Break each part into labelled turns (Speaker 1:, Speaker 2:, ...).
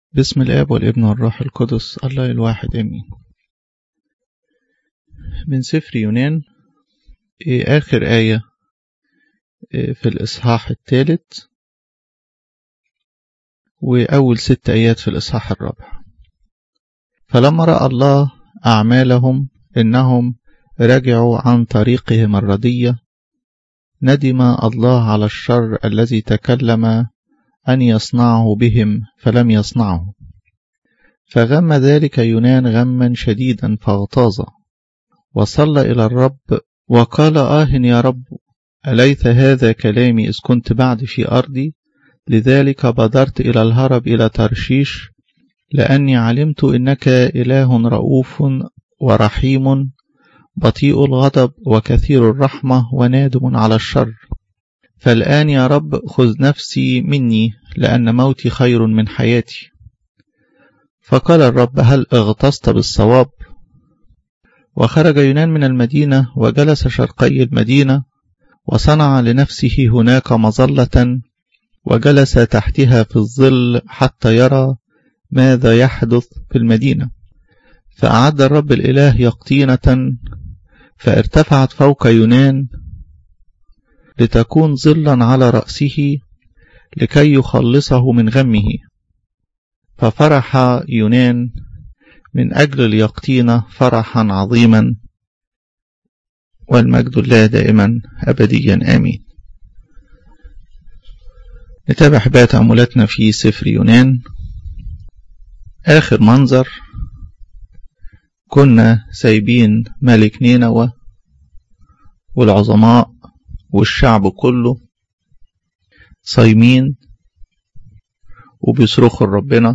Speaker 1: بسم الآب والابن والروح القدس الله الواحد آمين من سفر يونان آخر آية في الإصحاح الثالث وأول ست آيات في الإصحاح الرابع فلما رأى الله أعمالهم إنهم رجعوا عن طريقهم الردية ندم الله على الشر الذي تكلم أن يصنعه بهم فلم يصنعه فغم ذلك يونان غما شديدا فاغتاظ وصلى إلى الرب وقال آه يا رب أليس هذا كلامي إذ كنت بعد في أرضي لذلك بادرت إلى الهرب إلى ترشيش لأني علمت إنك إله رؤوف ورحيم بطيء الغضب وكثير الرحمة ونادم على الشر فالآن يا رب خذ نفسي مني لأن موتي خير من حياتي فقال الرب هل اغتصت بالصواب وخرج يونان من المدينة وجلس شرقي المدينة وصنع لنفسه هناك مظلة وجلس تحتها في الظل حتى يرى ماذا يحدث في المدينة فأعد الرب الإله يقطينة فارتفعت فوق يونان لتكون ظلا على رأسه لكي يخلصه من غمه ففرح يونان من أجل اليقطين فرحا عظيما والمجد الله دائما أبديا آمين نتابع بقى تأملاتنا في سفر يونان آخر منظر كنا سايبين ملك نينوى والعظماء والشعب كله صايمين وبيصرخوا لربنا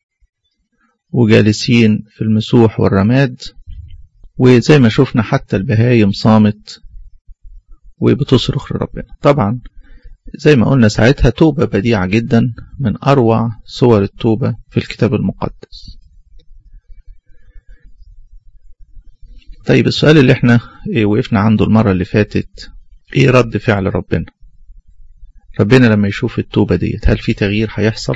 Speaker 1: وجالسين في المسوح والرماد وزي ما شفنا حتى البهايم صامت وبتصرخ لربنا طبعا زي ما قلنا ساعتها توبة بديعة جدا من أروع صور التوبة في الكتاب المقدس طيب السؤال اللي احنا وقفنا عنده المرة اللي فاتت ايه رد فعل ربنا ربنا لما يشوف التوبة ديت هل في تغيير هيحصل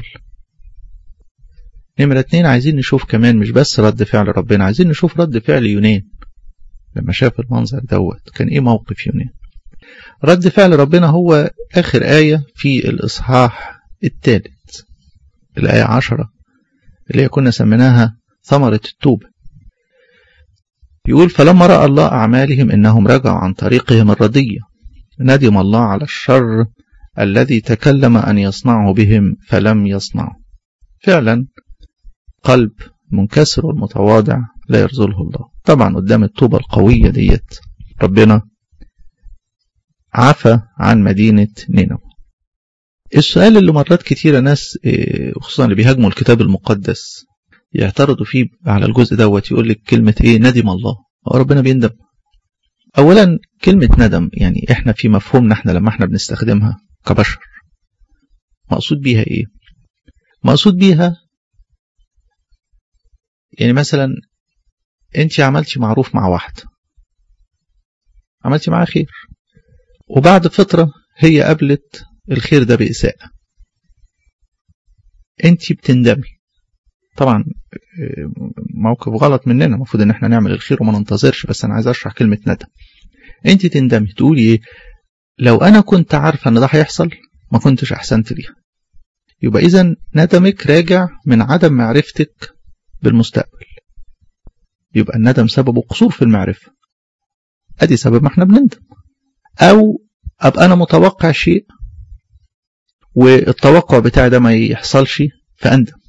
Speaker 1: نمرة اتنين عايزين نشوف كمان مش بس رد فعل ربنا عايزين نشوف رد فعل يونان لما شاف المنظر دوت كان ايه موقف يونان رد فعل ربنا هو اخر آية في الاصحاح الثالث الآية عشرة اللي هي كنا سميناها ثمرة التوبة يقول فلما رأى الله أعمالهم إنهم رجعوا عن طريقهم الردية ندم الله على الشر الذي تكلم أن يصنعه بهم فلم يصنعه فعلا قلب منكسر والمتواضع لا يرزله الله طبعا قدام التوبة القوية ديت ربنا عفى عن مدينة نينوى السؤال اللي مرات كتيرة ناس خصوصا اللي بيهاجموا الكتاب المقدس يعترضوا فيه على الجزء دوت يقول لك كلمة ايه ندم الله هو ربنا بيندم اولا كلمة ندم يعني احنا في مفهومنا احنا لما احنا بنستخدمها كبشر مقصود بيها ايه مقصود بيها يعني مثلا انت عملتي معروف مع واحدة عملتي معاها خير وبعد فترة هي قابلت الخير ده بإساءة انت بتندمي طبعا موقف غلط مننا المفروض ان احنا نعمل الخير وما ننتظرش بس انا عايز اشرح كلمة ندم انت تندمي تقولي ايه لو انا كنت عارفة ان ده هيحصل ما كنتش احسنت ليها يبقى اذا ندمك راجع من عدم معرفتك بالمستقبل يبقى الندم سببه قصور في المعرفة ادي سبب ما احنا بنندم او ابقى انا متوقع شيء والتوقع بتاعي ده ما يحصلش فاندم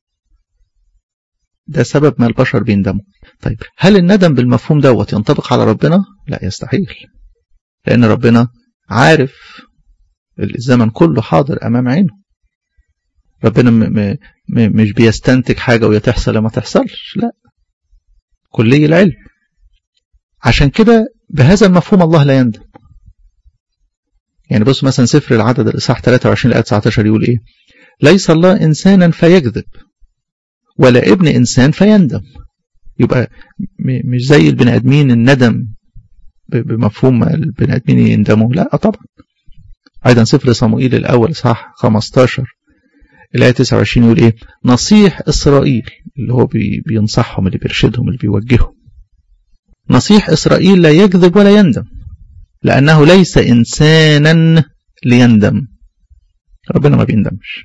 Speaker 1: ده سبب ما البشر بيندموا طيب هل الندم بالمفهوم دوت ينطبق على ربنا لا يستحيل لان ربنا عارف الزمن كله حاضر امام عينه ربنا م م م مش بيستنتج حاجه ويا تحصل يا ما تحصلش لا كلي العلم عشان كده بهذا المفهوم الله لا يندم يعني بص مثلا سفر العدد الاصحاح 23 الايه 19 يقول ايه ليس الله انسانا فيكذب ولا ابن إنسان فيندم يبقى مش زي البني آدمين الندم بمفهوم البني آدمين يندموا لا طبعا أيضا سفر صموئيل الأول صح 15 الآية 29 يقول إيه نصيح إسرائيل اللي هو بي بينصحهم اللي بيرشدهم اللي بيوجههم نصيح إسرائيل لا يكذب ولا يندم لأنه ليس إنسانا ليندم ربنا ما بيندمش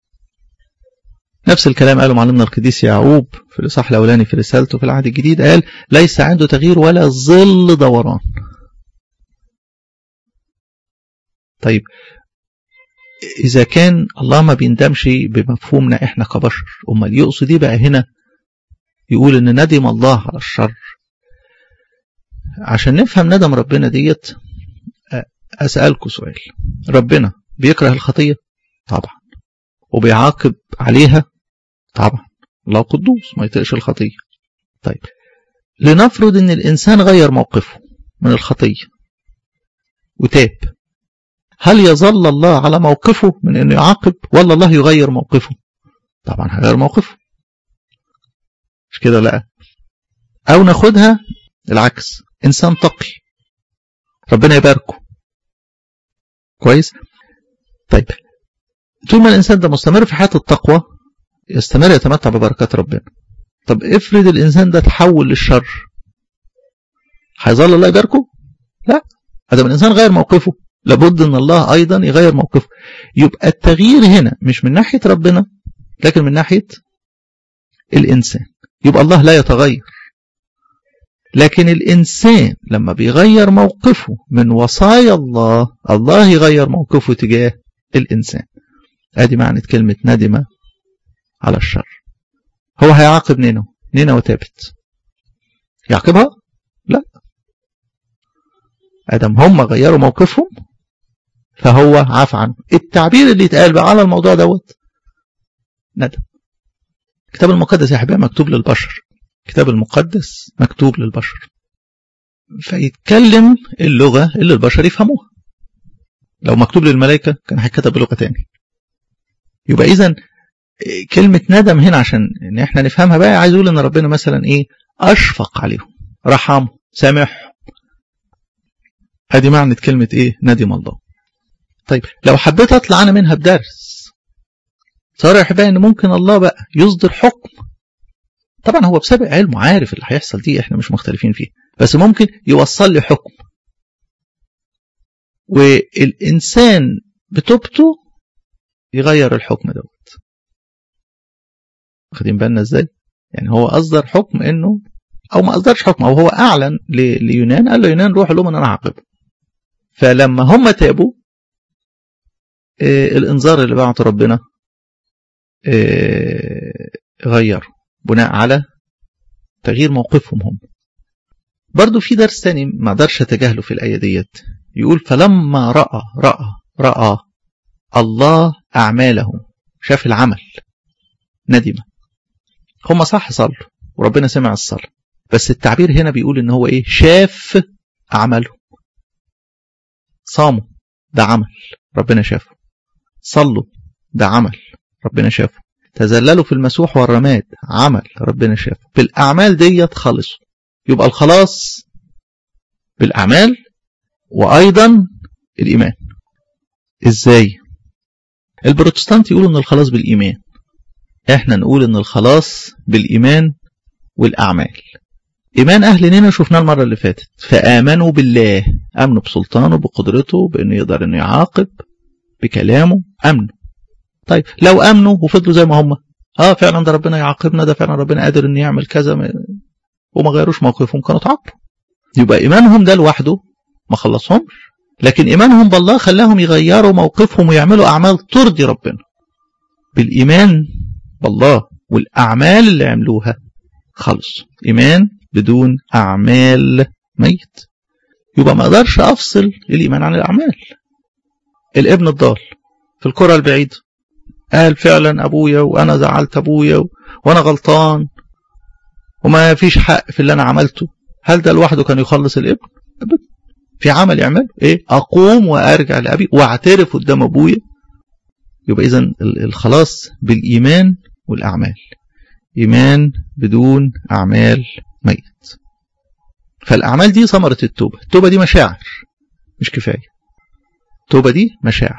Speaker 1: نفس الكلام قاله معلمنا القديس يعقوب في الإصحاح الأولاني في رسالته في العهد الجديد قال ليس عنده تغيير ولا ظل دوران طيب إذا كان الله ما بيندمش بمفهومنا إحنا كبشر أمال يقصد إيه بقى هنا يقول إن ندم الله على الشر عشان نفهم ندم ربنا ديت أسألكم سؤال ربنا بيكره الخطية طبعا وبيعاقب عليها طبعا الله قدوس ما يطيقش الخطية طيب لنفرض ان الانسان غير موقفه من الخطية وتاب هل يظل الله على موقفه من انه يعاقب ولا الله يغير موقفه طبعا هيغير موقفه مش كده لا او ناخدها العكس انسان تقي ربنا يباركه كويس طيب طول ما الانسان ده مستمر في حياه التقوى يستمر يتمتع ببركات ربنا طب افرض الانسان ده تحول للشر هيظل الله يباركه لا هذا الانسان غير موقفه لابد ان الله ايضا يغير موقفه يبقى التغيير هنا مش من ناحيه ربنا لكن من ناحيه الانسان يبقى الله لا يتغير لكن الإنسان لما بيغير موقفه من وصايا الله الله يغير موقفه تجاه الإنسان ادي معنى كلمة ندم على الشر هو هيعاقب نينو نينو تابت يعاقبها لا ادم هم غيروا موقفهم فهو عفى عنه التعبير اللي اتقال بقى على الموضوع دوت ندم الكتاب المقدس يا حبايبي مكتوب للبشر الكتاب المقدس مكتوب للبشر فيتكلم اللغة اللي البشر يفهموها لو مكتوب للملائكة كان هيتكتب بلغة تاني يبقى إذا كلمة ندم هنا عشان إن إحنا نفهمها بقى عايز أقول إن ربنا مثلا إيه أشفق عليهم رحمه سامح ادي معنى كلمة إيه ندم الله طيب لو حبيت أطلع أنا منها بدرس صار يا حبايبي إن ممكن الله بقى يصدر حكم طبعا هو بسبب علمه عارف اللي هيحصل دي احنا مش مختلفين فيه بس ممكن يوصل لي حكم والإنسان بتوبته يغير الحكم دوت واخدين بالنا ازاي يعني هو أصدر حكم انه او ما أصدرش حكم او هو اعلن ليونان قال له يونان روح لهم انا هعاقبه فلما هم تابوا اه الانذار اللي بعته ربنا اه غيره بناء على تغيير موقفهم هم برضو في درس تاني ما اقدرش اتجاهله في الآية ديت يقول فلما رأى رأى رأى الله أعمالهم شاف العمل ندم هم صح صلوا وربنا سمع الصلاة بس التعبير هنا بيقول ان هو ايه شاف أعمالهم صاموا ده عمل ربنا شافه صلوا ده عمل ربنا شافه تزللوا في المسوح والرماد عمل ربنا شافه بالأعمال ديت خلصوا يبقى الخلاص بالأعمال وأيضا الإيمان إزاي البروتستانت يقولوا أن الخلاص بالإيمان إحنا نقول أن الخلاص بالإيمان والأعمال إيمان أهل نينا شفناه المرة اللي فاتت فآمنوا بالله أمنوا بسلطانه بقدرته بأنه يقدر أنه يعاقب بكلامه أمنوا طيب لو امنوا وفضلوا زي ما هم اه فعلا ده ربنا يعاقبنا ده فعلا ربنا قادر انه يعمل كذا وما غيروش موقفهم كانوا تعاقبوا يبقى ايمانهم ده لوحده ما خلصهمش لكن ايمانهم بالله خلاهم يغيروا موقفهم ويعملوا اعمال ترضي ربنا بالايمان بالله والاعمال اللي عملوها خلص ايمان بدون اعمال ميت يبقى ما اقدرش افصل الايمان عن الاعمال الابن الضال في القرى البعيده قال فعلا ابويا وانا زعلت ابويا وانا غلطان وما فيش حق في اللي انا عملته هل ده لوحده كان يخلص الابن ابدا في عمل يعمل ايه اقوم وارجع لابي واعترف قدام ابويا يبقى اذا الخلاص بالايمان والاعمال ايمان بدون اعمال ميت فالاعمال دي ثمره التوبه التوبه دي مشاعر مش كفايه التوبه دي مشاعر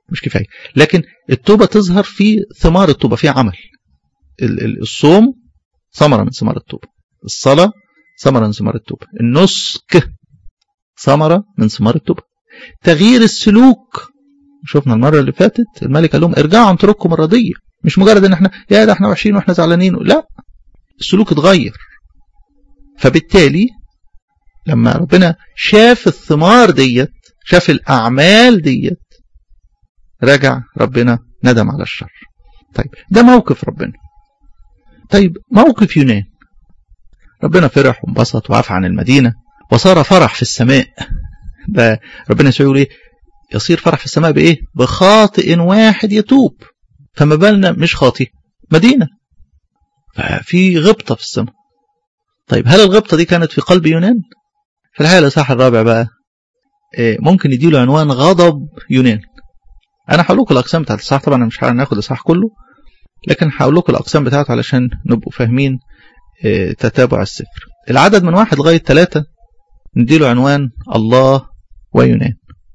Speaker 1: مش كفايه لكن التوبه تظهر في ثمار التوبه في عمل الصوم ثمره من ثمار التوبه الصلاه ثمره من ثمار التوبه النسك ثمره من ثمار التوبه تغيير السلوك شفنا المره اللي فاتت الملك قال لهم ارجعوا عن طرقكم الرضيه مش مجرد ان احنا يا ده احنا وحشين واحنا زعلانين لا السلوك اتغير فبالتالي لما ربنا شاف الثمار ديت شاف الأعمال ديت رجع ربنا ندم على الشر طيب ده موقف ربنا طيب موقف يونان ربنا فرح وانبسط وعفى عن المدينة وصار فرح في السماء ده ربنا يقول ايه يصير فرح في السماء بايه بخاطئ واحد يتوب فما بالنا مش خاطئ مدينة ففي غبطة في السماء طيب هل الغبطة دي كانت في قلب يونان في الحقيقة الإصحاح الرابع بقى ممكن يديله عنوان غضب يونان أنا هقول لكم الأقسام بتاعت الإصحاح طبعا أنا مش هناخد الإصحاح كله لكن هقول لكم الأقسام بتاعته علشان نبقوا فاهمين تتابع السفر العدد من واحد لغاية ثلاثة نديله عنوان الله ويونان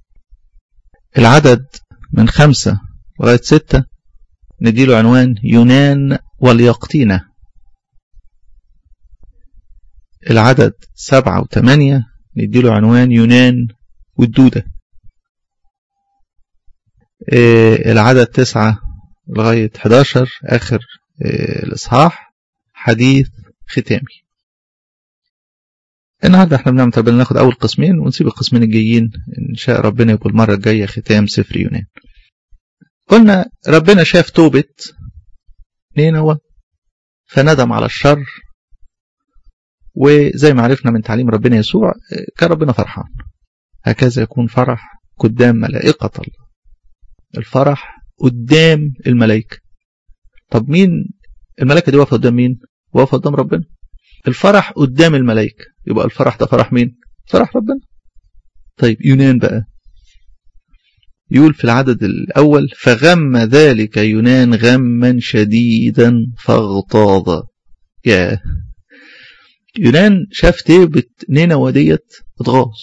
Speaker 1: العدد من خمسة لغاية ستة نديله عنوان يونان واليقطينة العدد سبعة وثمانية نديله عنوان يونان والدودة العدد تسعة لغاية 11 آخر الإصحاح حديث ختامي النهارده احنا بنعمل ربنا ناخد أول قسمين ونسيب القسمين الجايين إن شاء ربنا يبقى المرة الجاية ختام سفر يونان قلنا ربنا شاف توبة نينوى فندم على الشر وزي ما عرفنا من تعليم ربنا يسوع كان ربنا فرحان هكذا يكون فرح قدام ملائكة الله الفرح قدام الملائكة طب مين الملائكة دي واقفة قدام مين واقفة قدام ربنا الفرح قدام الملائكة يبقى الفرح ده فرح مين فرح ربنا طيب يونان بقى يقول في العدد الأول فغم ذلك يونان غما شديدا فاغتاظ يا يونان شاف تيبة نينوى ديت اتغاظ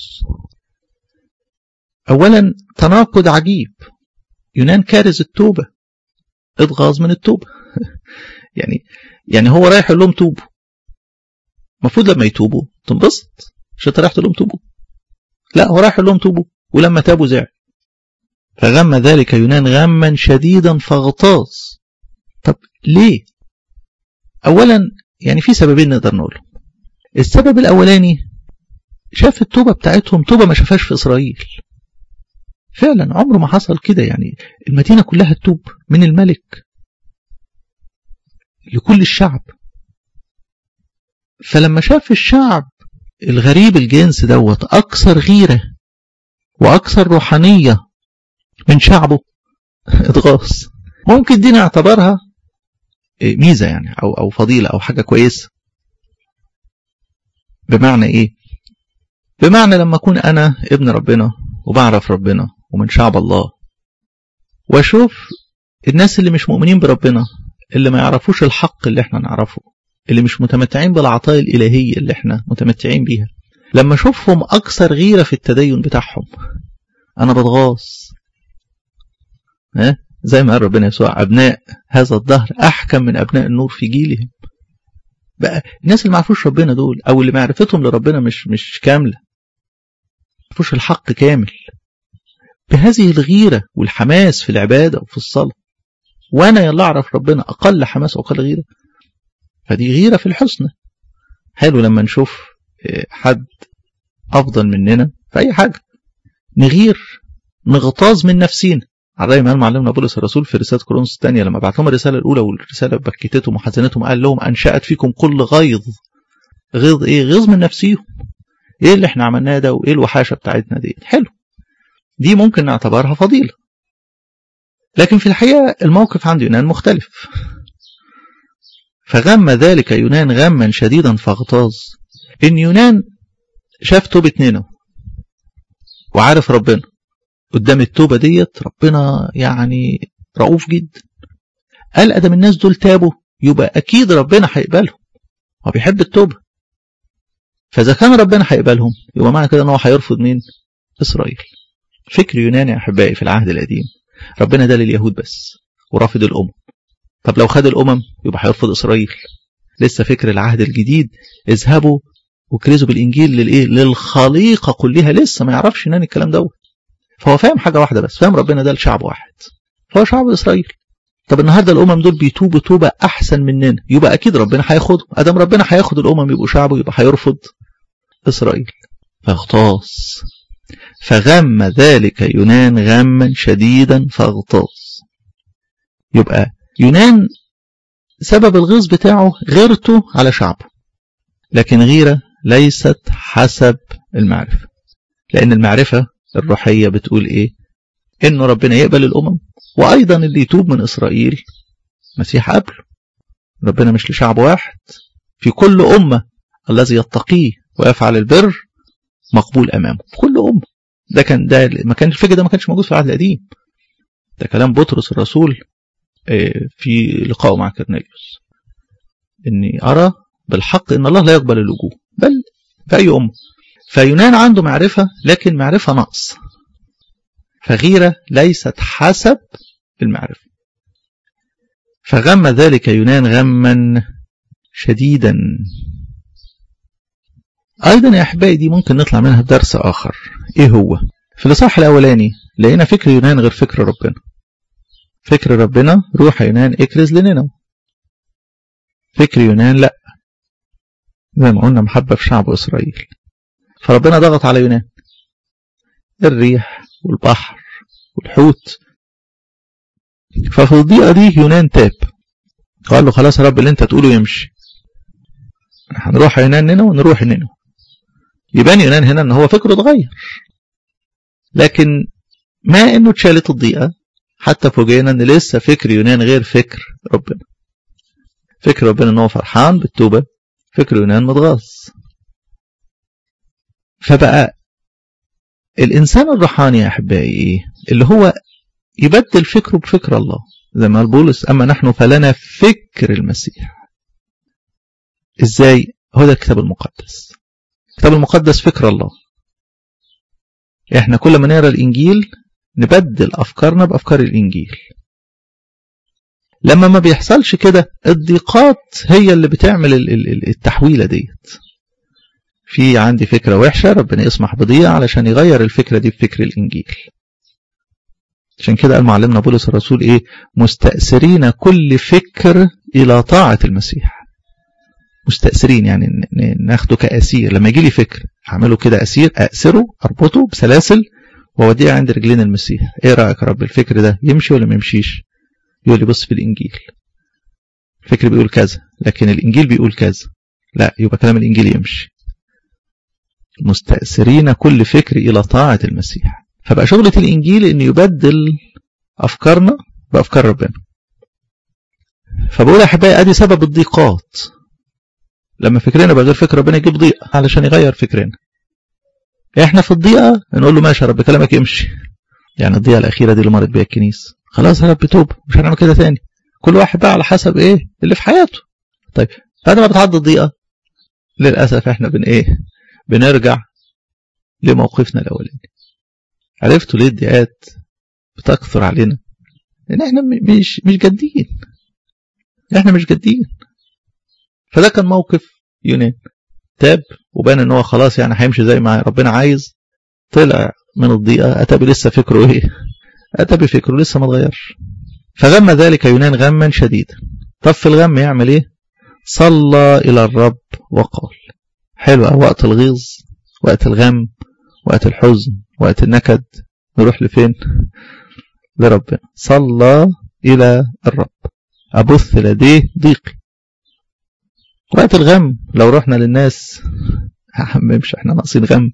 Speaker 1: أولا تناقض عجيب يونان كارز التوبة اتغاظ من التوبة يعني يعني هو رايح يقول لهم توبوا المفروض لما يتوبوا تنبسط مش انت رايح تقول لهم توبوا لا هو رايح يقول لهم توبوا ولما تابوا زعل فغم ذلك يونان غما شديدا فاغتاظ طب ليه اولا يعني في سببين نقدر نقولهم السبب الاولاني شاف التوبه بتاعتهم توبه ما شافهاش في اسرائيل فعلا عمره ما حصل كده يعني المدينه كلها تتوب من الملك لكل الشعب فلما شاف الشعب الغريب الجنس دوت اكثر غيره واكثر روحانيه من شعبه اتغاظ ممكن دي نعتبرها ميزه يعني او او فضيله او حاجه كويسه بمعنى ايه بمعنى لما اكون انا ابن ربنا وبعرف ربنا ومن شعب الله واشوف الناس اللي مش مؤمنين بربنا اللي ما يعرفوش الحق اللي احنا نعرفه اللي مش متمتعين بالعطايا الإلهية اللي احنا متمتعين بيها لما اشوفهم اكثر غيرة في التدين بتاعهم انا بتغاظ ها زي ما قال ربنا يسوع ابناء هذا الدهر احكم من ابناء النور في جيلهم بقى الناس اللي ما عرفوش ربنا دول او اللي معرفتهم لربنا مش مش كامله ما عرفوش الحق كامل بهذه الغيره والحماس في العباده وفي الصلاه وانا يلا اعرف ربنا اقل حماس واقل غيره فدي غيره في الحسنى حلو لما نشوف حد افضل مننا في اي حاجه نغير نغتاظ من نفسينا على رأي ما قال معلمنا بولس الرسول في رسالة كورنثوس الثانية لما بعت لهم الرسالة الأولى والرسالة بكتتهم وحزنتهم قال لهم أنشأت فيكم كل غيظ غيظ إيه؟ غيظ من نفسيهم إيه اللي إحنا عملناه ده وإيه الوحاشة بتاعتنا دي حلو دي ممكن نعتبرها فضيلة لكن في الحقيقة الموقف عند يونان مختلف فغم ذلك يونان غما شديدا فاغتاظ إن يونان شاف توبة نينو وعارف ربنا قدام التوبة ديت ربنا يعني رؤوف جدا قال ادم الناس دول تابوا يبقى اكيد ربنا هيقبلهم هو بيحب التوبة فاذا كان ربنا هيقبلهم يبقى معنى كده ان هو هيرفض مين اسرائيل فكر يوناني يا احبائي في العهد القديم ربنا ده لليهود بس ورافض الأمم طب لو خد الأمم يبقى هيرفض إسرائيل لسه فكر العهد الجديد اذهبوا وكرزوا بالإنجيل للإيه للخليقة كلها لسه ما يعرفش ينان الكلام دوت فهو فاهم حاجة واحدة بس فاهم ربنا ده لشعب واحد فهو شعب إسرائيل طب النهارده الامم دول بيتوبوا توبه احسن مننا يبقى اكيد ربنا هياخدهم ادام ربنا هياخد الامم يبقوا شعبه يبقى هيرفض اسرائيل فاغتاظ فغم ذلك يونان غما شديدا فاغتاظ يبقى يونان سبب الغيظ بتاعه غيرته على شعبه لكن غيرة ليست حسب المعرفة لأن المعرفة الروحية بتقول إيه إنه ربنا يقبل الأمم وأيضا اللي يتوب من إسرائيل مسيح قبله ربنا مش لشعب واحد في كل أمة الذي يتقيه ويفعل البر مقبول أمامه في كل أمة ده كان ده ما كان الفكر ده ما كانش موجود في العهد القديم ده كلام بطرس الرسول في لقائه مع كرنيليوس اني ارى بالحق ان الله لا يقبل اللجوء بل في اي امه فيونان عنده معرفه لكن معرفه نقص فغيره ليست حسب المعرفه فغم ذلك يونان غما شديدا ايضا يا احبائي دي ممكن نطلع منها بدرس اخر ايه هو في الاصحاح الاولاني لقينا فكر يونان غير فكر ربنا فكر ربنا روح يونان اكرز لنينو فكر يونان لا زي ما قلنا محبة في شعب إسرائيل فربنا ضغط على يونان الريح والبحر والحوت ففي الضيقة دي يونان تاب قال له خلاص يا رب اللي انت تقوله يمشي هنروح يونان نينو ونروح نينو يبان يونان هنا ان هو فكره اتغير لكن ما انه اتشالت الضيقة حتى فوجئنا ان لسه فكر يونان غير فكر ربنا فكر ربنا ان هو فرحان بالتوبة فكر يونان متغاظ فبقى الانسان الروحاني يا احبائي ايه اللي هو يبدل فكره بفكر الله زي ما قال بولس اما نحن فلنا فكر المسيح ازاي هو ده الكتاب المقدس الكتاب المقدس فكر الله احنا كل ما نقرا الانجيل نبدل أفكارنا بأفكار الإنجيل لما ما بيحصلش كده الضيقات هي اللي بتعمل التحويلة ديت في عندي فكرة وحشة ربنا يسمح بضيقة علشان يغير الفكرة دي بفكر الإنجيل عشان كده قال معلمنا بولس الرسول إيه مستأثرين كل فكر إلى طاعة المسيح مستأثرين يعني ناخده كأسير لما يجي لي فكر أعمله كده أسير أأسره أربطه بسلاسل ووديه عند رجلين المسيح ايه رايك يا رب الفكر ده يمشي ولا ما يمشيش يقول لي بص في الانجيل الفكر بيقول كذا لكن الانجيل بيقول كذا لا يبقى كلام الانجيل يمشي مستأثرين كل فكر الى طاعة المسيح فبقى شغلة الانجيل ان يبدل افكارنا بافكار ربنا فبقول يا احبائي ادي سبب الضيقات لما فكرنا بقى غير فكر ربنا يجيب ضيق علشان يغير فكرنا احنا في الضيقه نقول له ماشي يا رب كلامك يمشي يعني الضيقه الاخيره دي اللي مرت بيها الكنيسه خلاص يا رب توب مش هنعمل كده تاني كل واحد بقى على حسب ايه اللي في حياته طيب بعد ما بتعدي الضيقه للاسف احنا بن ايه بنرجع لموقفنا الاولاني عرفتوا ليه الضيقات بتكثر علينا لان احنا مش مش جادين احنا مش جادين فده كان موقف يونان تاب وبان ان هو خلاص يعني هيمشي زي ما ربنا عايز طلع من الضيقه اتى لسه فكره ايه اتى بفكره لسه ما اتغيرش فغم ذلك يونان غما شديدا طب في الغم يعمل ايه صلى الى الرب وقال حلو وقت الغيظ وقت الغم وقت الحزن وقت النكد نروح لفين لربنا صلى الى الرب ابث لديه ضيقي وقت الغم لو رحنا للناس مش احنا ناقصين غم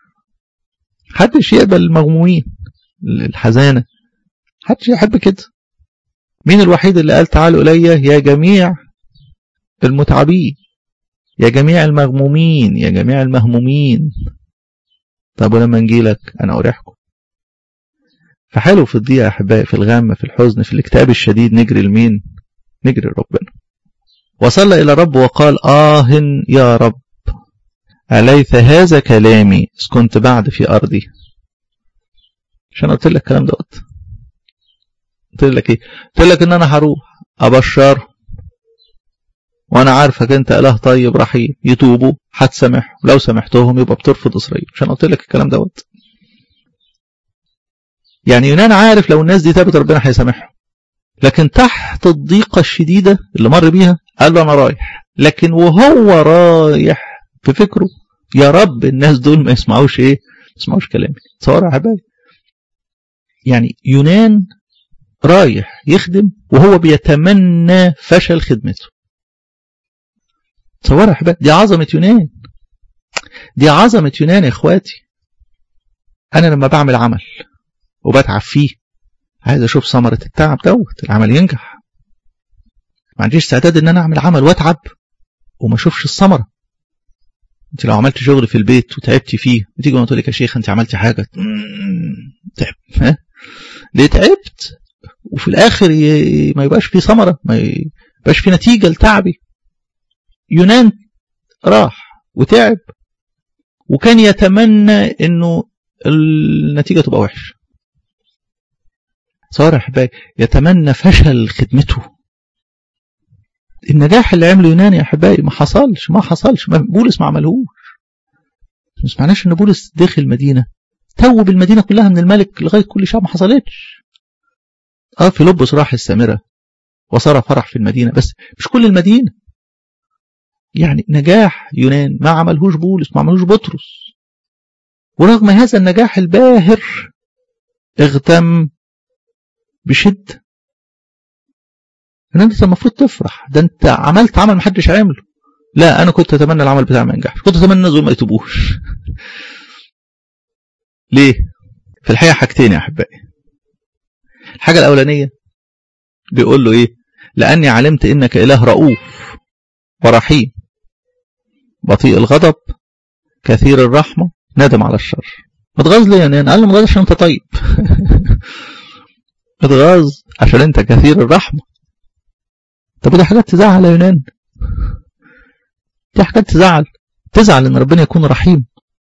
Speaker 1: محدش يقبل المغمومين الحزانة محدش يحب كده مين الوحيد اللي قال تعالوا إلي يا جميع المتعبين يا جميع المغمومين يا جميع المهمومين طب ولما نجيلك أنا أريحكم فحلو في الضيقة يا أحبائي في الغم في الحزن في الاكتئاب الشديد نجري لمين نجري لربنا وصلى إلى الرب وقال آه يا رب أليس هذا كلامي إذ كنت بعد في أرضي عشان قلت لك الكلام دوت قلت لك ايه قلت لك ان انا هروح ابشر وانا عارفك انت اله طيب رحيم يتوبوا هتسامحهم لو سامحتهم يبقى بترفض اسرائيل عشان قلت لك الكلام دوت يعني يونان عارف لو الناس دي تابت ربنا هيسامحهم لكن تحت الضيقة الشديدة اللي مر بيها قال له أنا رايح لكن وهو رايح في فكره يا رب الناس دول ما يسمعوش إيه ما يسمعوش كلامي تصور يا حبايبي يعني يونان رايح يخدم وهو بيتمنى فشل خدمته تصور يا حبايبي دي عظمة يونان دي عظمة يونان يا اخواتي انا لما بعمل عمل وبتعب فيه عايز اشوف ثمرة التعب دوت العمل ينجح ما عنديش استعداد ان انا اعمل عمل واتعب وما اشوفش الثمرة انت لو عملت شغل في البيت وتعبتي فيه وتيجي تقول لك يا شيخ انت عملتي حاجة تعب ها ليه تعبت وفي الاخر ي... ما يبقاش فيه ثمرة ما يبقاش فيه نتيجة لتعبي يونان راح وتعب وكان يتمنى انه النتيجة تبقى وحشة صار احبائي يتمنى فشل خدمته النجاح اللي عمله يونان يا احبائي ما حصلش ما حصلش ما بولس ما عملهوش ما سمعناش ان بولس دخل مدينه توب المدينه كلها من الملك لغايه كل شعب ما حصلتش اه فيلبس راح السامره وصار فرح في المدينه بس مش كل المدينه يعني نجاح يونان ما عملهوش بولس ما عملهوش بطرس ورغم هذا النجاح الباهر اغتم بشدة ان انت المفروض تفرح ده انت عملت عمل محدش عمله لا انا كنت اتمنى العمل بتاعي ما ينجحش كنت اتمنى الناس ما يتوبوش ليه في الحقيقه حاجتين يا احبائي الحاجه الاولانيه بيقول له ايه لاني علمت انك اله رؤوف ورحيم بطيء الغضب كثير الرحمه ندم على الشر متغاظ ليه يعني قال له متغاظ عشان انت طيب اتغاظ عشان انت كثير الرحمة طب ودي حاجات تزعل يا يونان دي حاجات تزعل تزعل ان ربنا يكون رحيم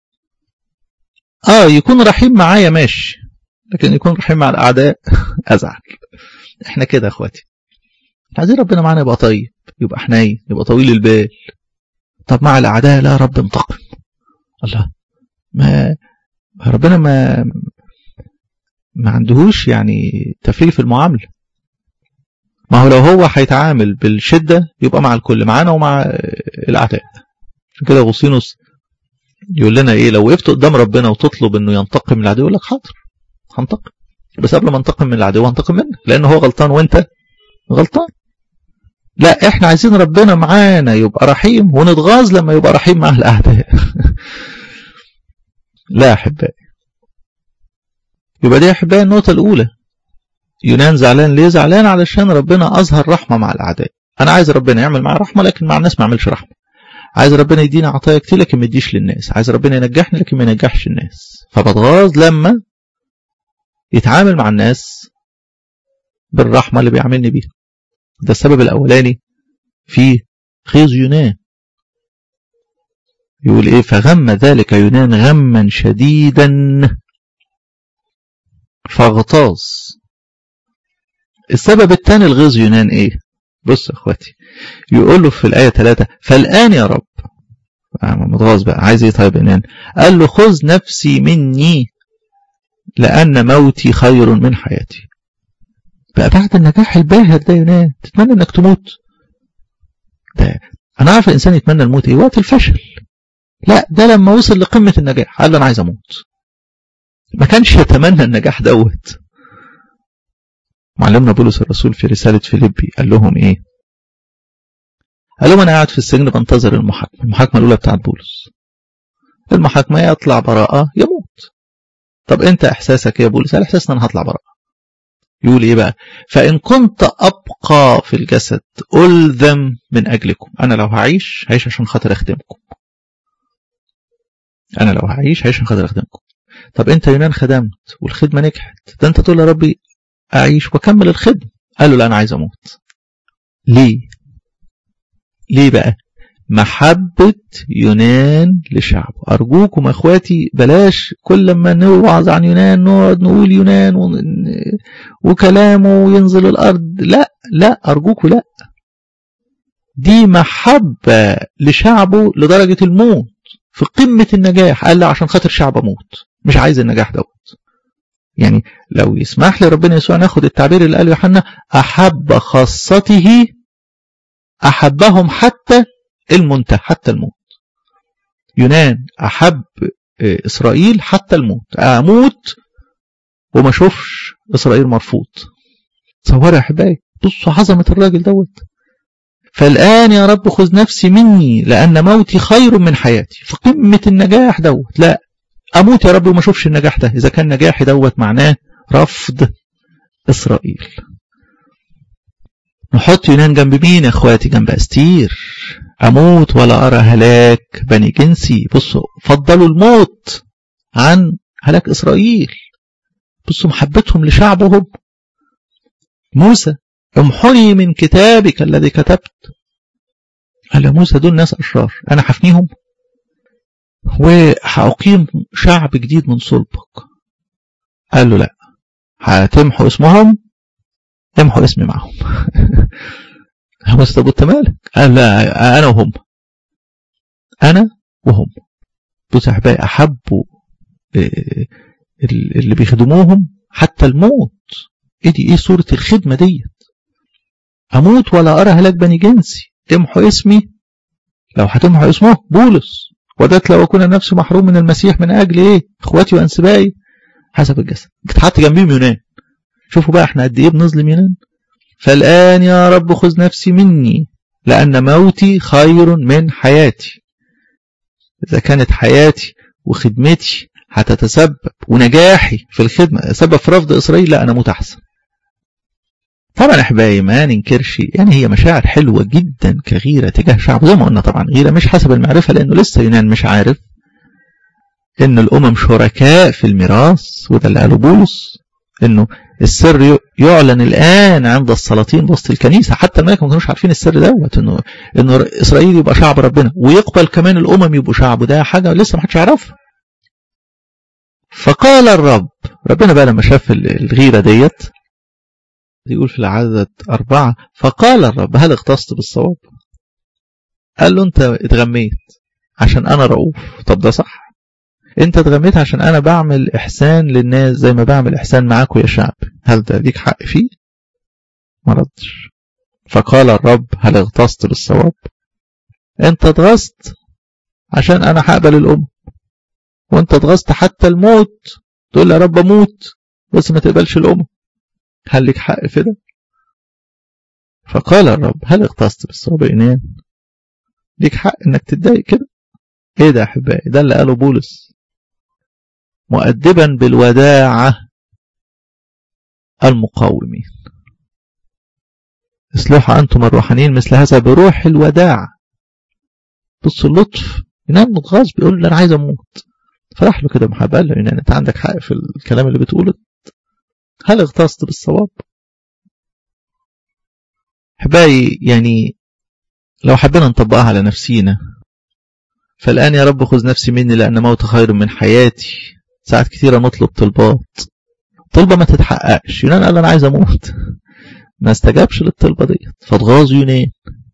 Speaker 1: اه يكون رحيم معايا ماشي لكن يكون رحيم مع الاعداء ازعل احنا كده يا اخواتي عايزين ربنا معانا يبقى طيب يبقى حنين يبقى طويل البال طب مع الاعداء لا رب انتقم الله ما ربنا ما ما عندهوش يعني تفريق في المعامله ما هو لو هو هيتعامل بالشده يبقى مع الكل معانا ومع الاعداء عشان كده غوصينوس يقول لنا ايه لو وقفت قدام ربنا وتطلب انه ينتقم من العدو يقول لك حاضر هنتقم بس قبل ما انتقم من العدو هنتقم منه لان هو غلطان وانت غلطان لا احنا عايزين ربنا معانا يبقى رحيم ونتغاظ لما يبقى رحيم مع الاعداء لا احبائي يبقى دي احبائي النقطة الأولى يونان زعلان ليه؟ زعلان علشان ربنا أظهر رحمة مع الأعداء أنا عايز ربنا يعمل معايا رحمة لكن مع الناس ما يعملش رحمة عايز ربنا يديني عطايا كتير لكن ما يديش للناس عايز ربنا ينجحني لكن ما ينجحش الناس فبتغاظ لما يتعامل مع الناس بالرحمة اللي بيعاملني بيها ده السبب الأولاني في غيظ يونان يقول ايه فغم ذلك يونان غما شديدا فاغتاظ السبب الثاني الغيظ يونان ايه بص يا اخواتي يقول له في الايه 3 فالان يا رب متغاظ بقى عايز ايه طيب يونان قال له خذ نفسي مني لان موتي خير من حياتي بقى بعد النجاح الباهر ده يونان تتمنى انك تموت ده انا عارف الانسان يتمنى الموت ايه وقت الفشل لا ده لما وصل لقمه النجاح قال له انا عايز اموت ما كانش يتمنى النجاح دوت معلمنا بولس الرسول في رسالة فيليبي قال لهم ايه قال لهم انا قاعد في السجن بنتظر المحاكمة المحاكمة الاولى بتاعت بولس المحاكمة يطلع براءة يموت طب انت احساسك يا بولس قال احساسنا انا هطلع براءة يقول ايه بقى فان كنت ابقى في الجسد الذم من اجلكم انا لو هعيش هعيش عشان خاطر اخدمكم انا لو هعيش هعيش عشان خاطر اخدمكم طب انت يونان خدمت والخدمه نجحت ده انت تقول يا ربي اعيش واكمل الخدمه قال له لا انا عايز اموت ليه ليه بقى محبة يونان لشعبه أرجوكم أخواتي بلاش كل ما نوعظ عن يونان نقعد نقول يونان ون... وكلامه ينزل الأرض لا لا أرجوكم لا دي محبة لشعبه لدرجة الموت في قمة النجاح قال لا عشان خاطر شعب أموت مش عايز النجاح دوت يعني لو يسمح لي ربنا يسوع ناخد التعبير اللي قاله يوحنا أحب خاصته أحبهم حتى المنتهى حتى الموت يونان أحب إسرائيل حتى الموت أموت وما أشوفش إسرائيل مرفوض تصوروا يا أحبائي بصوا عظمة الراجل دوت فالآن يا رب خذ نفسي مني لأن موتي خير من حياتي في قمة النجاح دوت لا أموت يا رب وما أشوفش النجاح ده إذا كان نجاحي دوت معناه رفض إسرائيل نحط يونان جنب مين يا اخواتي جنب استير اموت ولا ارى هلاك بني جنسي بصوا فضلوا الموت عن هلاك اسرائيل بصوا محبتهم لشعبهم موسى امحني من كتابك الذي كتبت قال يا موسى دول ناس اشرار انا هفنيهم وهأقيم شعب جديد من صلبك قال له لا هتمحوا اسمهم امحوا اسمي معهم موسى طب انت مالك قال لا انا وهم انا وهم بص يا احبائي احبوا اللي بيخدموهم حتى الموت ايه دي ايه صورة الخدمة ديت اموت ولا ارى هلاك بني جنسي امحوا اسمي لو هتمحوا اسمه بولس ودت لو اكون نفسي محروم من المسيح من اجل ايه اخواتي وانسبائي حسب الجسد بتتحط جنبيهم يونان شوفوا بقى احنا قد ايه بنظلم يونان فالآن يا رب خذ نفسي مني لأن موتي خير من حياتي إذا كانت حياتي وخدمتي هتتسبب ونجاحي في الخدمة سبب في رفض إسرائيل لا أنا موت أحسن طبعا أحبائي ما ننكرش يعني هي مشاعر حلوة جدا كغيرة تجاه شعب زي ما قلنا طبعا غيرة مش حسب المعرفة لأنه لسه يونان مش عارف إن الأمم شركاء في الميراث وده اللي قاله بولس إنه السر يعلن الآن عند السلاطين وسط الكنيسة حتى الملك ما كانوش عارفين السر دوت إنه إنه إسرائيل يبقى شعب ربنا ويقبل كمان الأمم يبقوا شعبه ده حاجة لسه ما حدش يعرفها فقال الرب ربنا بقى لما شاف الغيرة ديت يقول في العدد أربعة فقال الرب هل اختصت بالصواب قال له أنت اتغميت عشان أنا رؤوف طب ده صح انت اتغميت عشان انا بعمل احسان للناس زي ما بعمل احسان معاكم يا شعب هل ده ليك حق فيه ما ردش فقال الرب هل اغتصت بالصواب انت اتغصت عشان انا هقبل الام وانت اتغصت حتى الموت تقول يا رب اموت بس ما تقبلش الام هل ليك حق في ده فقال الرب هل اغتصت بالصواب إنان ليك حق انك تتضايق كده ايه ده يا احبائي ده اللي قاله بولس مؤدبا بالوداعة المقاومين اصلحوا أنتم الروحانيين مثل هذا بروح الوداع بص اللطف ينام متغاظ بيقول له أنا عايز أموت فرح له كده محبة قال له يعني أنت عندك حق في الكلام اللي بتقوله هل اغتصت بالصواب أحبائي يعني لو حبينا نطبقها على نفسينا فالآن يا رب خذ نفسي مني لأن موت خير من حياتي ساعات كثيرة نطلب طلبات طلبة ما تتحققش يونان قال أنا عايز أموت ما استجابش للطلبة ديت فاتغاظ يونان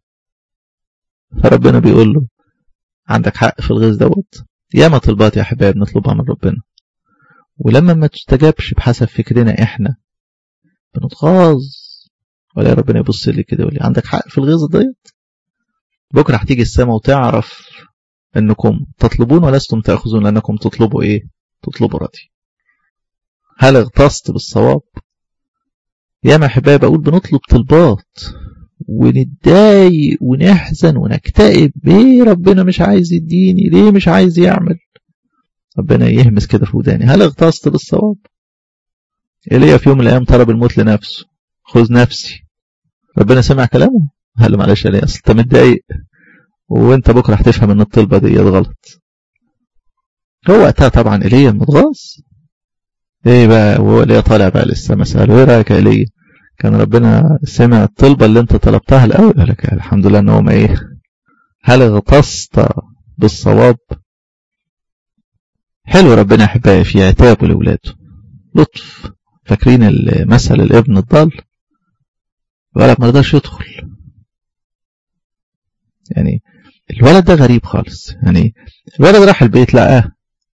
Speaker 1: فربنا بيقول له عندك حق في الغيظ دوت ياما طلبات يا حبايب نطلبها من ربنا ولما ما تستجابش بحسب فكرنا احنا بنتغاظ ولا ربنا يبص لي كده يقول لي عندك حق في الغيظ ديت بكره هتيجي السماء وتعرف انكم تطلبون ولستم تاخذون لانكم تطلبوا ايه تطلبوا ردي هل اغتصت بالصواب يا ما حبايب اقول بنطلب طلبات ونتضايق ونحزن ونكتئب ليه ربنا مش عايز يديني ليه مش عايز يعمل ربنا يهمس كده في وداني هل اغتصت بالصواب ايليا في يوم من الايام طلب الموت لنفسه خذ نفسي ربنا سمع كلامه قال له معلش يا اصل انت متضايق وانت بكره هتفهم ان الطلبه دي غلط هو وقتها طبعا ايليا متغاظ ايه بقى وهو ايليا طالع بقى لسه مساله ايه رايك يا ايليا كان ربنا سمع الطلبه اللي انت طلبتها الاول قال لك الحمد لله ان هو ما ايه هل اغتصت بالصواب حلو ربنا يحبها في عتابه لولاده لطف فاكرين المثل الابن الضال الولد ما رضاش يدخل يعني الولد ده غريب خالص يعني الولد راح البيت لقاه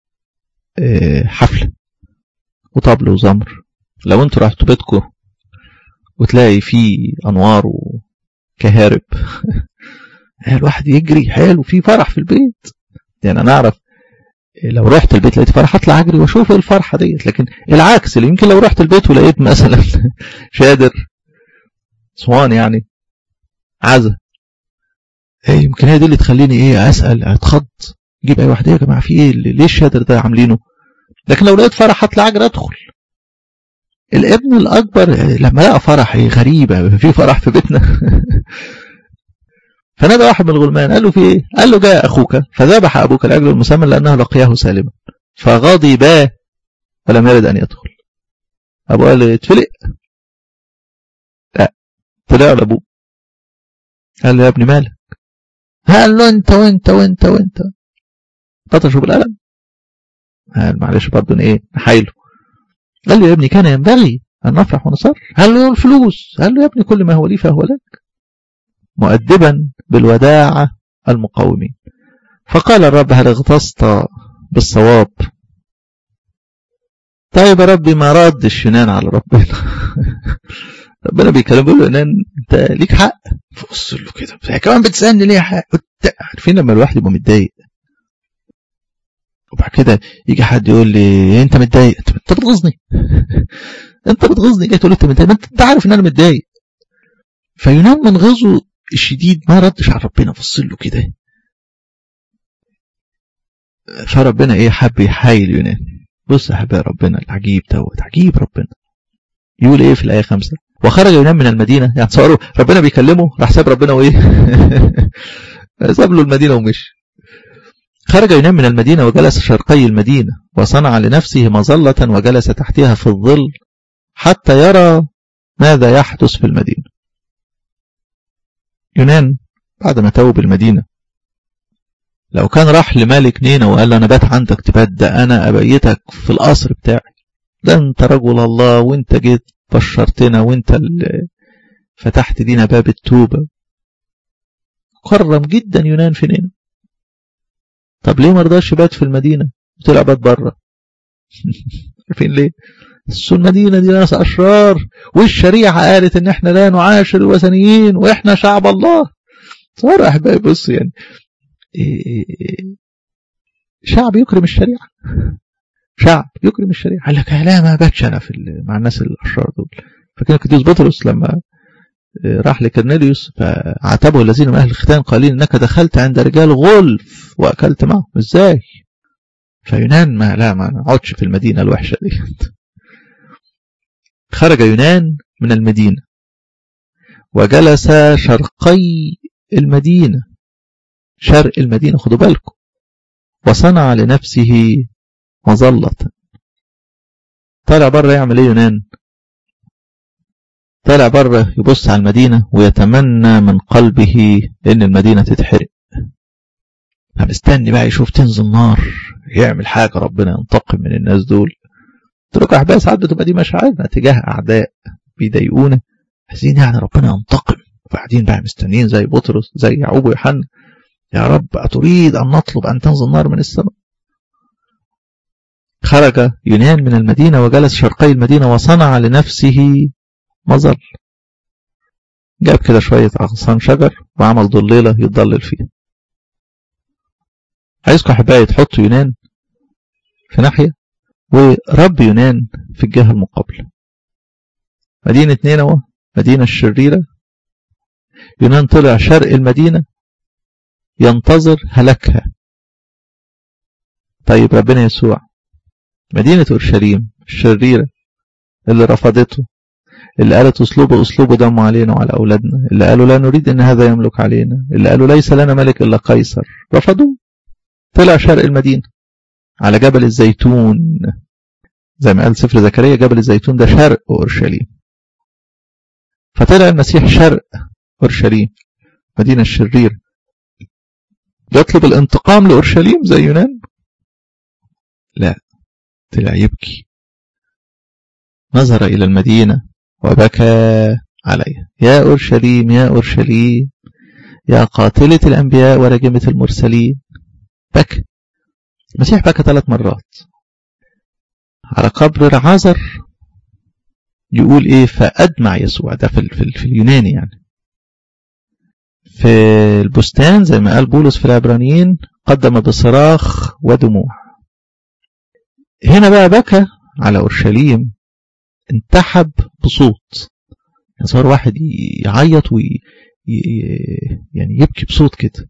Speaker 1: حفلة وطبل وزمر لو انتوا رحتوا بيتكم وتلاقي فيه انوار وكهارب الواحد يجري حلو في فرح في البيت يعني انا اعرف لو رحت البيت لقيت فرح اطلع اجري واشوف ايه الفرحه ديت لكن العكس اللي يمكن لو رحت البيت ولقيت مثلا شادر صوان يعني عزا ايه يمكن هي دي اللي تخليني ايه اسال اتخض جيب اي واحد ايه يا جماعه في ايه ليه الشادر ده عاملينه لكن لو لقيت فرح هطلع اجري ادخل الابن الاكبر لما لقى فرح ايه غريبه في فرح في بيتنا فنادى واحد من الغلمان قال له في ايه قال له جاء اخوك فذبح ابوك لاجل المسمى لانه لقياه سالما فغضب ولم يرد ان يدخل ابوه قال له اتفلق لا طلع لابوه قال له يا ابني مالك قال له انت وانت وانت وانت بطشوا بالقلم قال معلش برضه ايه نحايله قال له يا ابني كان ينبغي ان نفرح ونصر قال له الفلوس قال له يا ابني كل ما هو لي فهو لك مؤدبا بالوداعة المقاومين فقال الرب هل اغتصت بالصواب طيب يا ربي ما ردش يونان على ربنا ربنا بيكلم بيقول له يونان انت ليك حق فبص له كده هي كمان بتسالني ليه حق عارفين لما الواحد يبقى متضايق وبعد كده يجي حد يقول لي انت متضايق انت بتغيظني انت بتغيظني جاي تقول لي انت متضايق انت عارف ان انا متضايق فيونان من غيظه الشديد ما ردش على ربنا بص له كده فربنا ايه حب يحايل يونان بص يا حبايب ربنا العجيب دوت عجيب ربنا يقول ايه في الايه خمسة وخرج يونان من المدينه يعني تصوروا ربنا بيكلمه راح ساب ربنا وايه ساب له المدينه ومشي خرج يونان من المدينه وجلس شرقي المدينه وصنع لنفسه مظله وجلس تحتها في الظل حتى يرى ماذا يحدث في المدينه يونان بعد ما توب المدينة لو كان راح لمالك نينا وقال له أنا بات عندك تبات ده أنا أبيتك في القصر بتاعي ده أنت رجل الله وأنت جيت بشرتنا وأنت اللي فتحت لينا باب التوبة كرم جدا يونان في نينا طب ليه ما رضاش يبات في المدينة وطلع بات بره عارفين ليه بس المدينة دي ناس أشرار والشريعة قالت إن إحنا لا نعاشر الوثنيين وإحنا شعب الله صار أحبائي بص يعني شعب يكرم الشريعة شعب يكرم الشريعة قال لك لا ما باتش أنا في مع الناس الأشرار دول فكان القديس بطرس لما راح لكرنيليوس فعاتبه الذين من أهل الختان قالين إنك دخلت عند رجال غلف وأكلت معهم إزاي فيونان ما لا ما نقعدش في المدينة الوحشة دي خرج يونان من المدينة وجلس شرقي المدينة شرق المدينة خدوا بالكم وصنع لنفسه مظلة طالع بره يعمل ايه يونان طالع بره يبص على المدينة ويتمنى من قلبه ان المدينة تتحرق فمستني بقى يشوف تنزل نار يعمل حاجة ربنا ينتقم من الناس دول ترك أحباب ساعات بتبقى دي مشاعرنا تجاه أعداء بيضايقونا عايزين يعني ربنا ينتقم وبعدين بقى مستنيين زي بطرس زي يعقوب ويوحنا يا رب أتريد أن نطلب أن تنزل نار من السماء خرج يونان من المدينة وجلس شرقي المدينة وصنع لنفسه مظل جاب كده شوية أغصان شجر وعمل ضليلة يتضلل فيها عايزكم أحبائي تحطوا يونان في ناحية ورب يونان في الجهة المقابلة مدينة نينوى مدينة الشريرة يونان طلع شرق المدينة ينتظر هلكها طيب ربنا يسوع مدينة أورشليم الشريرة اللي رفضته اللي قالت اسلوبه اسلوبه دم علينا وعلى أولادنا اللي قالوا لا نريد أن هذا يملك علينا اللي قالوا ليس لنا ملك إلا قيصر رفضوه طلع شرق المدينة على جبل الزيتون زي ما قال سفر زكريا جبل الزيتون ده شرق أورشليم فطلع المسيح شرق أورشليم مدينة الشرير يطلب الانتقام لأورشليم زي يونان لا طلع يبكي نظر إلى المدينة وبكى عليها يا أورشليم يا أورشليم يا قاتلة الأنبياء ورجمة المرسلين بكى المسيح بكى ثلاث مرات على قبر رعازر يقول ايه فأدمع يسوع ده في, في, في اليوناني يعني في البستان زي ما قال بولس في العبرانيين قدم بصراخ ودموع هنا بقى بكى على أورشليم انتحب بصوت يعني صار واحد يعيط وي يعني يبكي بصوت كده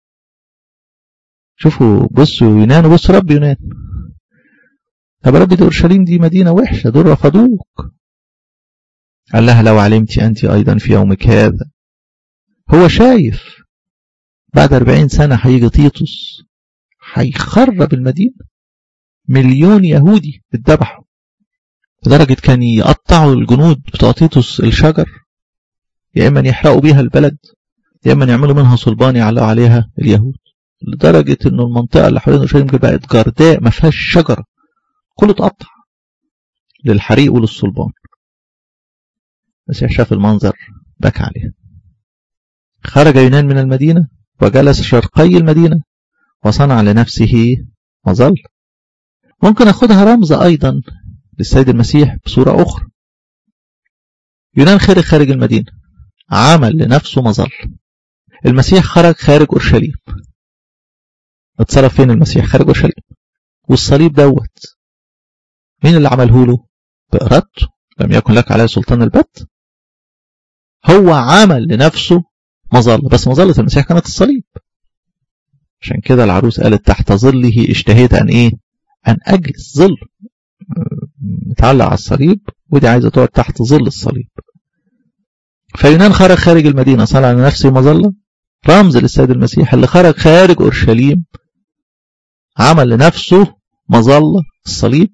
Speaker 1: شوفوا بصوا يونان وبص رب يونان طب رب دي أورشليم دي مدينة وحشة دول رفضوك قال لها لو علمت أنت أيضا في يومك هذا هو شايف بعد أربعين سنة هيجي تيتوس هيخرب المدينة مليون يهودي اتذبحوا لدرجة كان يقطعوا الجنود بتوع تيتوس الشجر يا إما يحرقوا بيها البلد يا إما يعملوا منها صلبان يعلقوا عليها اليهود لدرجة إنه المنطقة اللي حوالين أورشليم بقت جرداء ما فيهاش شجرة كله اتقطع للحريق وللصلبان المسيح شاف المنظر بكى عليه خرج يونان من المدينة وجلس شرقي المدينة وصنع لنفسه مظل ممكن أخذها رمز أيضا للسيد المسيح بصورة أخرى يونان خرج خارج المدينة عمل لنفسه مظل المسيح خرج خارج أورشليم اتصرف فين المسيح خارج أورشليم والصليب دوت مين اللي عمله له بإرادته لم يكن لك عليه سلطان البت هو عمل لنفسه مظلة بس مظلة المسيح كانت الصليب عشان كده العروس قالت تحت ظله اشتهيت أن إيه أن أجلس ظل متعلق على الصليب ودي عايزة تقعد تحت ظل الصليب فيونان خرج خارج المدينة صنع لنفسه مظلة رمز للسيد المسيح اللي خرج خارج أورشليم عمل لنفسه مظلة الصليب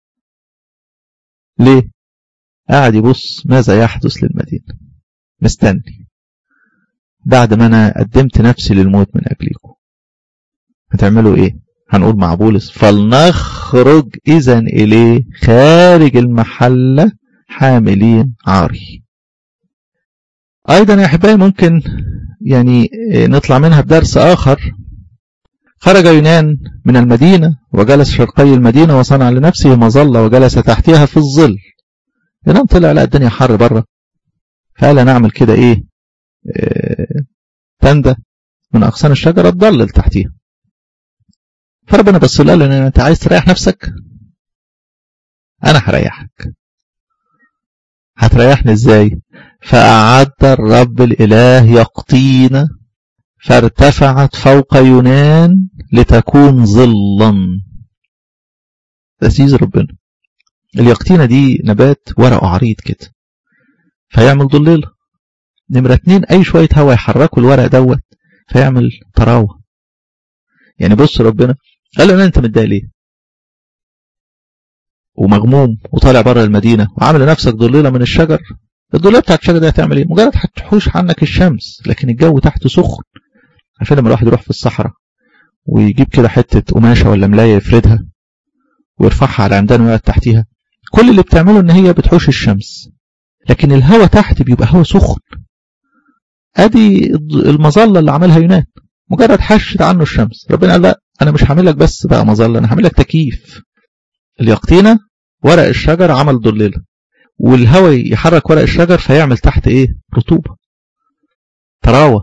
Speaker 1: ليه؟ قاعد يبص ماذا يحدث للمدينة مستني بعد ما أنا قدمت نفسي للموت من أجلكم هتعملوا إيه؟ هنقول مع بولس فلنخرج إذا إليه خارج المحلة حاملين عاري أيضا يا أحبائي ممكن يعني نطلع منها بدرس آخر خرج يونان من المدينة وجلس شرقي المدينة وصنع لنفسه مظلة وجلس تحتها في الظل يونان طلع لا الدنيا حر بره فقال نعمل كده ايه اه تندة من أغصان الشجرة تضلل تحتيها فربنا بس قال له انت عايز تريح نفسك انا هريحك هتريحني ازاي فأعد الرب الإله يقطين فارتفعت فوق يونان لتكون ظلا تأسيس ربنا اليقطينة دي نبات ورقه عريض كده فيعمل ضليلة نمرة اتنين أي شوية هوا يحركوا الورق دوت فيعمل طراوة يعني بص ربنا قال له أنت متضايق ليه ومغموم وطالع بره المدينة وعامل لنفسك ضليلة من الشجر الضليلة بتاعت الشجر دي هتعمل ايه مجرد هتحوش عنك الشمس لكن الجو تحت سخن عشان لما الواحد يروح في الصحراء ويجيب كده حتة قماشة ولا ملاية يفردها ويرفعها على عمدان ويقعد تحتيها كل اللي بتعمله ان هي بتحوش الشمس لكن الهواء تحت بيبقى هواء سخن ادي المظلة اللي عملها يونان مجرد حشت عنه الشمس ربنا قال لا انا مش هعمل لك بس بقى مظلة انا هعمل لك تكييف اليقطينة ورق الشجر عمل ضليلة والهواء يحرك ورق الشجر فيعمل تحت ايه رطوبة طراوة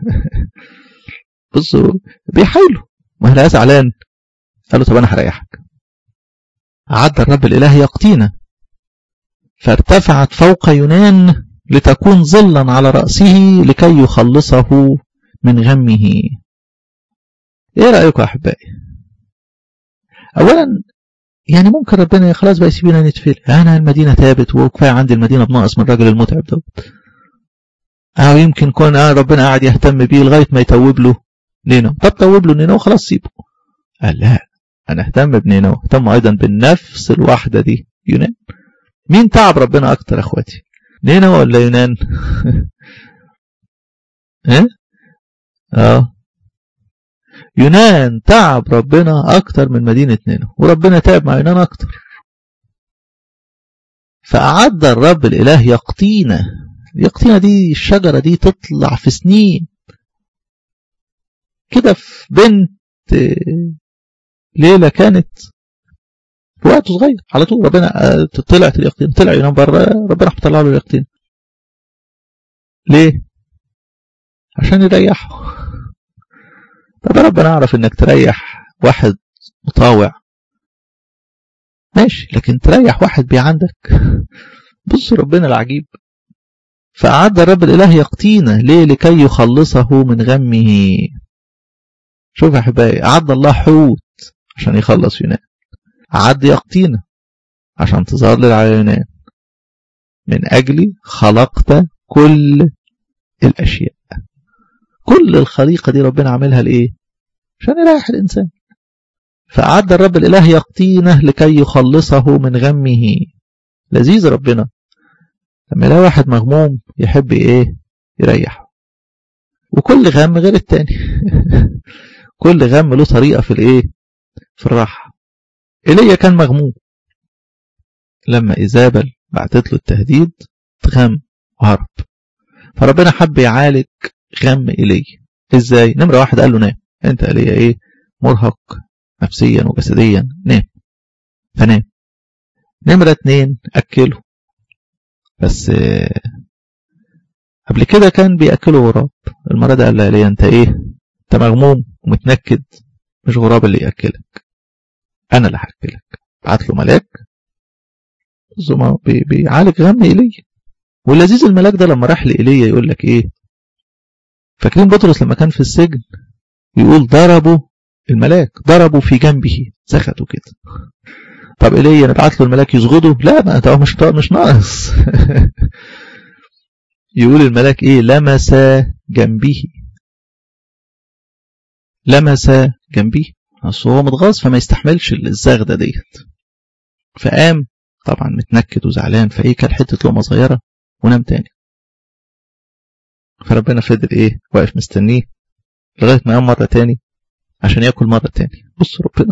Speaker 1: بصوا بيحاولوا ما هلا زعلان قال له طب انا هريحك عد الرب الاله يقطينا فارتفعت فوق يونان لتكون ظلا على رأسه لكي يخلصه من غمه ايه رأيكم يا احبائي اولا يعني ممكن ربنا خلاص بقى يسيبنا نتفل انا المدينه تابت وكفايه عندي المدينه بناقص من الراجل المتعب دوت او يمكن كون آه ربنا قاعد يهتم بيه لغايه ما يتوب له نينو طب توب له نينو وخلاص سيبه قال لا انا اهتم بنينو اهتم ايضا بالنفس الواحده دي يونان مين تعب ربنا اكتر اخواتي نينو ولا يونان ايه اه يونان تعب ربنا أكتر من مدينة نينوى وربنا تعب مع يونان أكتر فأعد الرب الإله يقطينة اليقطينة دي الشجرة دي تطلع في سنين كده في بنت ليلة كانت في وقت صغير على طول ربنا طلعت اليقطين طلع ينام بره ربنا طلع له اليقطين ليه؟ عشان يريحه طب ربنا أعرف إنك تريح واحد مطاوع ماشي لكن تريح واحد بي عندك بص ربنا العجيب فأعد الرب الإله يقطينه ليه لكي يخلصه من غمه شوف يا حبايبي أعد الله حوت عشان يخلص يونان أعد يقطينه عشان تظهر على يونان من أجلي خلقت كل الأشياء كل الخليقة دي ربنا عاملها لإيه عشان يريح الإنسان فأعد الرب الإله يقطينه لكي يخلصه من غمه لذيذ ربنا لما يلاقي واحد مغموم يحب إيه يريحه وكل غم غير التاني كل غم له طريقة في الإيه في الراحة إيليا كان مغموم لما إيزابل بعتت له التهديد تغم وهرب فربنا حب يعالج غم إيليا إزاي نمرة واحد قال له نام أنت إيليا إيه مرهق نفسيا وجسديا نام فنام نمرة اتنين أكله بس قبل كده كان بيأكله غراب المرة دي قال لي أنت إيه أنت مغموم ومتنكد مش غراب اللي يأكلك أنا اللي هأكلك بعت له ملاك بي بيعالج غم إيليا واللذيذ الملاك ده لما راح لإيليا يقول لك إيه فاكرين بطرس لما كان في السجن يقول ضربوا الملاك ضربوا في جنبه سخطوا كده طب إيليا نبعت له الملاك يسجده لا ما ده مش مش ناقص يقول الملاك ايه لمس جنبه لمس جنبه اصل هو متغاظ فما يستحملش الزغده ديت فقام طبعا متنكد وزعلان فايه كان حته لقمه صغيره ونام تاني فربنا فضل ايه واقف مستنيه لغايه ما يقوم مره تاني عشان ياكل مره تاني بص ربنا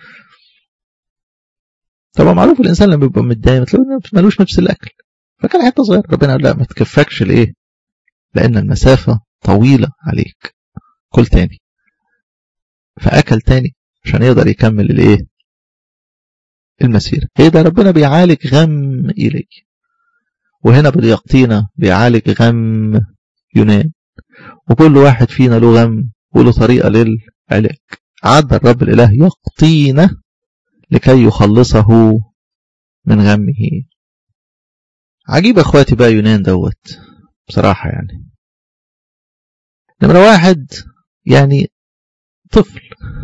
Speaker 1: طبعا معروف الانسان لما بيبقى متضايق تلاقيه ملوش نفس الاكل فكان حته صغيره ربنا قال لا ما تكفكش الايه لان المسافه طويله عليك كل تاني فاكل تاني عشان يقدر يكمل الايه المسيره ايه ده ربنا بيعالج غم الي وهنا باليقطينة بيعالج غم يونان وكل واحد فينا له غم وله طريقة للعلاج عد الرب الإله يقطينه لكي يخلصه من غمه عجيب اخواتي بقى يونان دوت بصراحة يعني نمرة واحد يعني طفل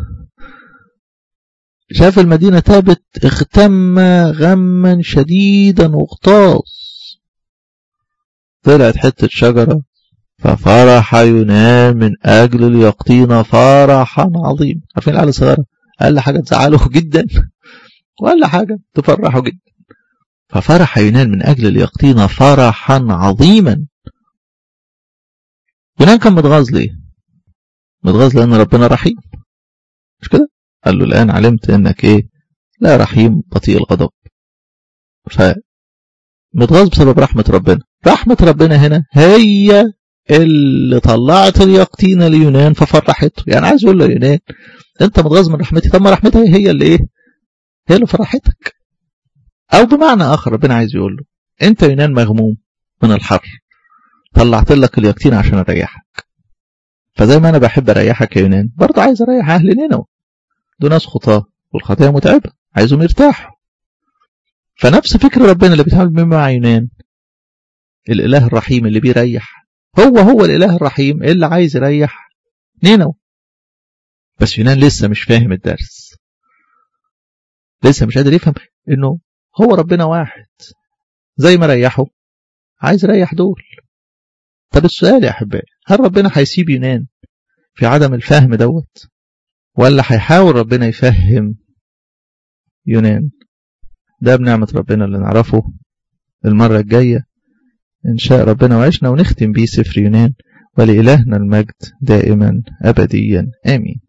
Speaker 1: شاف المدينة تابت اغتم غما شديدا واغتاظ طلعت حتة شجرة ففرح يونان من أجل اليقطين فرحا عظيما عارفين العيال الصغيرة أقل حاجة تزعله جدا وأقل حاجة تفرحه جدا ففرح يونان من أجل اليقطين فرحا عظيما يونان كان متغاظ ليه متغاظ لأن ربنا رحيم مش كده قال له الآن علمت أنك إيه لا رحيم بطيء الغضب فمتغاظ بسبب رحمة ربنا رحمة ربنا هنا هي اللي طلعت اليقطين ليونان ففرحته يعني عايز يقول له يونان انت متغاظ من رحمتي طب ما رحمتها هي اللي ايه هي اللي فرحتك او بمعنى اخر ربنا عايز يقول له انت يونان مغموم من الحر طلعت لك اليقطين عشان اريحك فزي ما انا بحب اريحك يا يونان برضه عايز اريح اهل نينوى دول ناس خطاه والخطيه متعبه عايزهم يرتاحوا فنفس فكر ربنا اللي بيتعامل بيه مع يونان الاله الرحيم اللي بيريح هو هو الاله الرحيم اللي عايز يريح نينوى بس يونان لسه مش فاهم الدرس لسه مش قادر يفهم انه هو ربنا واحد زي ما ريحه عايز يريح دول طب السؤال يا احبائي هل ربنا هيسيب يونان في عدم الفهم دوت ولا هيحاول ربنا يفهم يونان ده بنعمة ربنا اللي نعرفه المرة الجاية إن شاء ربنا وعشنا ونختم بيه سفر يونان ولإلهنا المجد دائما أبديا آمين